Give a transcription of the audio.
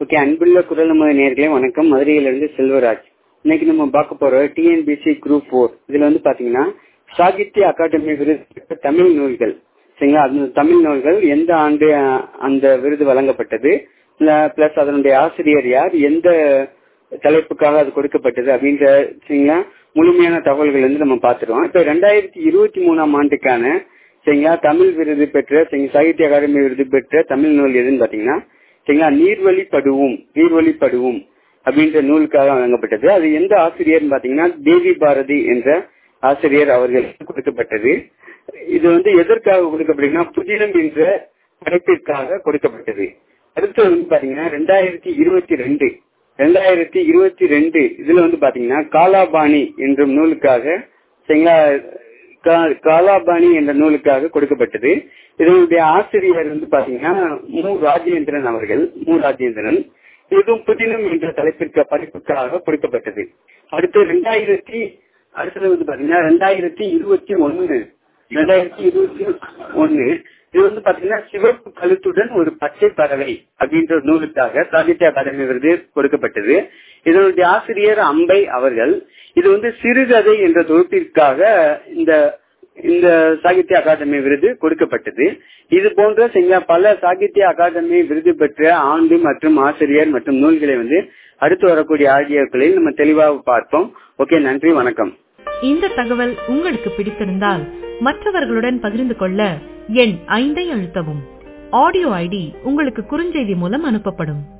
okay அன்புள்ள குரல் நமது நேர்களே வணக்கம் மதுரையிலிருந்து செல்வராஜ் இன்னைக்கு நம்ம பார்க்க போற டிஎன்பிசி குரூப் ஃபோர் இதுல வந்து பாத்தீங்கன்னா சாகித்ய அகாடமி விருது பெற்ற தமிழ் நூல்கள் சரிங்களா அந்த தமிழ் நூல்கள் எந்த ஆண்டு அஹ், அந்த விருது வழங்கப்பட்டது பிளஸ் அதனுடைய ஆசிரியர் யார் எந்த தலைப்புக்காக அது கொடுக்கப்பட்டது அப்படின்ற சரிங்களா முழுமையான தகவல்கள் வந்து நம்ம பார்த்துருவோம் இப்ப ரெண்டாயிரத்தி இருபத்தி மூணாம் ஆண்டுக்கான சரிங்களா தமிழ் விருது பெற்ற சரிங்களா, சாகித்ய அகாடமி விருது பெற்ற தமிழ் நூல் எதுன்னு பாத்தீங்கன்னா சரிங்களா நீர்வழி படுவும் நீர்வழி படுவும் அப்படின்ற நூலுக்காக வழங்கப்பட்டது அது எந்த ஆசிரியர்னு பாத்தீங்கன்னா தேவி பாரதி என்ற ஆசிரியர் அவர்களுக்கு கொடுக்கப்பட்டது இது வந்து எதற்காக கொடுக்கப்பட்டதுன்னா புதினம் என்ற படைப்பிற்காக கொடுக்கப்பட்டது அடுத்து வந்து பாத்தீங்கன்னா ரெண்டாயிரத்தி இருபத்தி ரெண்டு ரெண்டாயிரத்தி இருபத்தி ரெண்டு இதுல வந்து பாத்தீங்கன்னா காலாபாணி என்ற நூலுக்காக சரிங்களா கா- காலாபாணி என்ற நூலுக்காக கொடுக்கப்பட்டது இதனுடைய ஆசிரியர் வந்து பாத்தீங்கன்னா மு ராஜேந்திரன் அவர்கள் மு ராஜேந்திரன் இதுவும் புதினம் என்ற தலைப்பிற்கு படிப்புக்காக கொடுக்கப்பட்டது அடுத்து ரெண்டாயிரத்தி அடுத்தது வந்து பாத்தீங்கன்னா ரெண்டாயிரத்தி இருபத்தி ஒண்ணு ரெண்டாயிரத்தி இருபத்தி ஒண்ணு இது வந்து பாத்தீங்கன்னா சிவப்பு கழுத்துடன் ஒரு பச்சை பறவை அப்படின்ற ஒரு நூலுக்காக சாகித்ய அகாடமி விருது கொடுக்கப்பட்டது இதனுடைய ஆசிரியர் அம்பை அவர்கள் இது வந்து சிறுகதை என்ற தொகுப்பிற்காக இந்த இந்த சாகித்ய அகாடமி விருது கொடுக்கப்பட்டது இது போன்ற சிங்க பல சாகித்ய அகாடமி விருது பெற்ற ஆண்டு மற்றும் ஆசிரியர் மற்றும் நூல்களை வந்து அடுத்து வரக்கூடிய ஆடியோக்களில் நம்ம தெளிவாக பார்ப்போம் ஓகே நன்றி வணக்கம் இந்த தகவல் உங்களுக்கு பிடித்திருந்தால் மற்றவர்களுடன் பகிர்ந்து கொள்ள எண் ஐந்தை அழுத்தவும் ஆடியோ ஐடி உங்களுக்கு குறுஞ்செய்தி மூலம் அனுப்பப்படும்